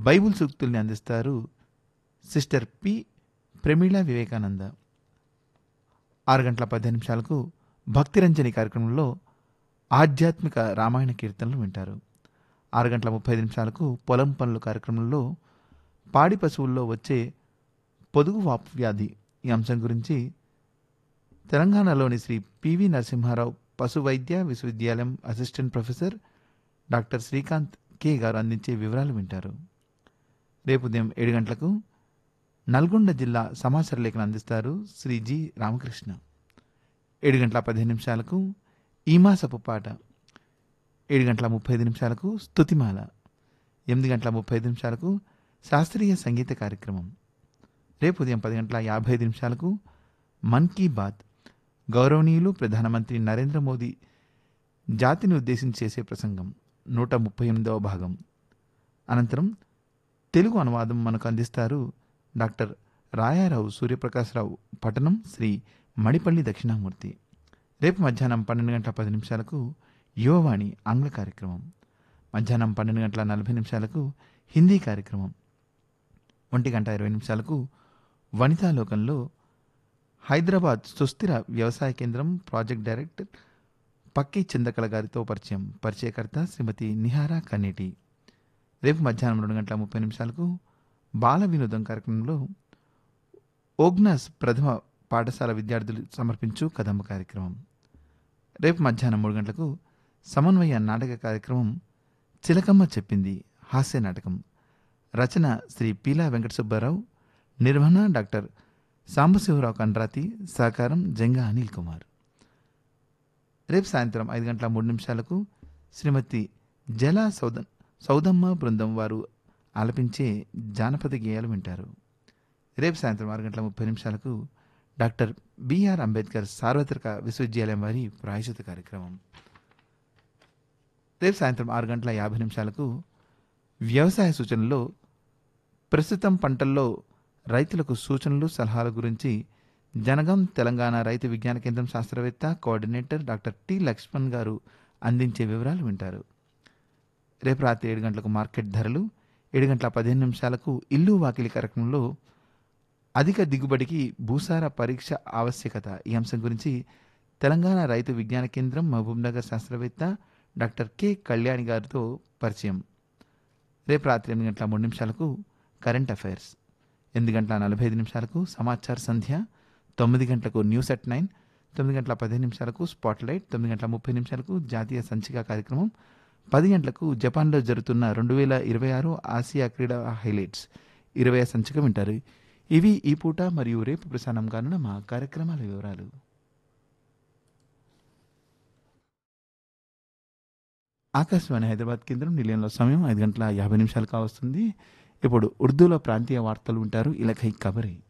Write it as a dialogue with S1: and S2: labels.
S1: Bible సూక్తుల్ని అందిస్తారు sister P Pramila Vivekananda ఆరు గంటల పదిహేను నిమిషాలకు భక్తిరంజని కార్యక్రమంలో ఆధ్యాత్మిక రామాయణ కీర్తనలు వింటారు ఆరు గంటల ముప్పై ఐదు నిమిషాలకు పొలం పనులు కార్యక్రమంలో పాడి పశువుల్లో వచ్చే పొదుగు వాపు వ్యాధి ఈ అంశం గురించి తెలంగాణలోని శ్రీ పివి నరసింహారావు పశు వైద్య విశ్వవిద్యాలయం assistant professor doctor Srikanth K garu అందించే వివరాలు వింటారు రేపు ఉదయం ఏడు గంటలకు నల్గొండ జిల్లా సమాచార లేఖను అందిస్తారు శ్రీ జి రామకృష్ణ ఏడు గంటల పదిహేను నిమిషాలకు ఈమాసపు పాట ఏడు గంటల ముప్పై ఐదు నిమిషాలకు స్తుతిమాల ఎనిమిది గంటల ముప్పై ఐదు నిమిషాలకు శాస్త్రీయ సంగీత కార్యక్రమం రేపు ఉదయం పది గంటల యాభై ఐదు నిమిషాలకు మన్ కీ బాత్ గౌరవనీయులు ప్రధానమంత్రి నరేంద్ర మోదీ జాతిని ఉద్దేశించి చేసే ప్రసంగం నూట ముప్పై ఎనిమిదవ భాగం అనంతరం తెలుగు అనువాదం మనకు అందిస్తారు డాక్టర్ రాయారావు సూర్యప్రకాశ్రావు పట్టణం శ్రీ మడిపల్లి దక్షిణామూర్తి రేపు మధ్యాహ్నం పన్నెండు గంటల పది నిమిషాలకు యువవాణి ఆంగ్ల కార్యక్రమం మధ్యాహ్నం పన్నెండు గంటల నలభై నిమిషాలకు హిందీ కార్యక్రమం ఒంటి గంట ఇరవై నిమిషాలకు వనితాలోకంలో హైదరాబాద్ సుస్థిర వ్యవసాయ కేంద్రం ప్రాజెక్ట్ డైరెక్టర్ పక్కి చందకళ గారితో పరిచయం పరిచయకర్త శ్రీమతి నిహారా కన్నేటి రేపు మధ్యాహ్నం రెండు గంటల ముప్పై నిమిషాలకు బాల వినోదం కార్యక్రమంలో ఓగ్నాస్ ప్రథమ పాఠశాల విద్యార్థులు సమర్పించు కదంబ కార్యక్రమం రేపు మధ్యాహ్నం మూడు గంటలకు సమన్వయ నాటక కార్యక్రమం చిలకమ్మ చెప్పింది హాస్య నాటకం రచన శ్రీ పీలా వెంకట సుబ్బారావు నిర్వహణ డాక్టర్ సాంబశివరావు కండ్రాతి సహకారం జంగా అనిల్ కుమార్ రేపు సాయంత్రం ఐదు గంటల మూడు నిమిషాలకు శ్రీమతి జల సౌద సౌదమ్మ బృందం వారు ఆలపించే జానపద గేయాలు వింటారు రేపు సాయంత్రం ఆరు గంటల ముప్పై నిమిషాలకు డాక్టర్ బిఆర్ అంబేద్కర్ సార్వత్రిక విశ్వవిద్యాలయం వారి ప్రాయశిత కార్యక్రమం రేపు సాయంత్రం ఆరు గంటల యాభై నిమిషాలకు వ్యవసాయ సూచనలో ప్రస్తుతం పంటల్లో రైతులకు సూచనలు సలహాల గురించి జనగం తెలంగాణ రైతు విజ్ఞాన కేంద్రం శాస్త్రవేత్త కోఆర్డినేటర్ డాక్టర్ టి లక్ష్మణ్ గారు అందించే వివరాలు వింటారు రేపు రాత్రి ఏడు గంటలకు మార్కెట్ ధరలు ఏడు గంటల పదిహేను నిమిషాలకు ఇల్లు వాకిలి కార్యక్రమంలో అధిక దిగుబడికి భూసార పరీక్ష ఆవశ్యకత ఈ అంశం గురించి తెలంగాణ రైతు విజ్ఞాన కేంద్రం మహబూబ్నగర్ శాస్త్రవేత్త డాక్టర్ కె కళ్యాణి గారితో పరిచయం రేపు రాత్రి ఎనిమిది గంటల మూడు నిమిషాలకు కరెంట్ అఫైర్స్ ఎనిమిది గంటల నలభై ఐదు నిమిషాలకు సమాచార సంధ్య తొమ్మిది గంటలకు న్యూస్ అట్ నైన్ తొమ్మిది గంటల పదిహేను నిమిషాలకు స్పాట్ లైట్ తొమ్మిది గంటల ముప్పై నిమిషాలకు జాతీయ సంచిక కార్యక్రమం పది గంటలకు జపాన్లో జరుగుతున్న రెండు వేల ఇరవై ఆరు ఆసియా క్రీడా హైలైట్స్ ఇరవై సంచిక వింటారు ఇవి ఈ పూట మరియు రేపు ప్రసారం కానున్న మా కార్యక్రమాల వివరాలు ఆకాశవాణి హైదరాబాద్ కేంద్రం నిలయంలో సమయం ఐదు గంటల యాభై నిమిషాలు కావస్తుంది ఇప్పుడు ఉర్దూలో ప్రాంతీయ వార్తలు వింటారు ఇలఖై కబరే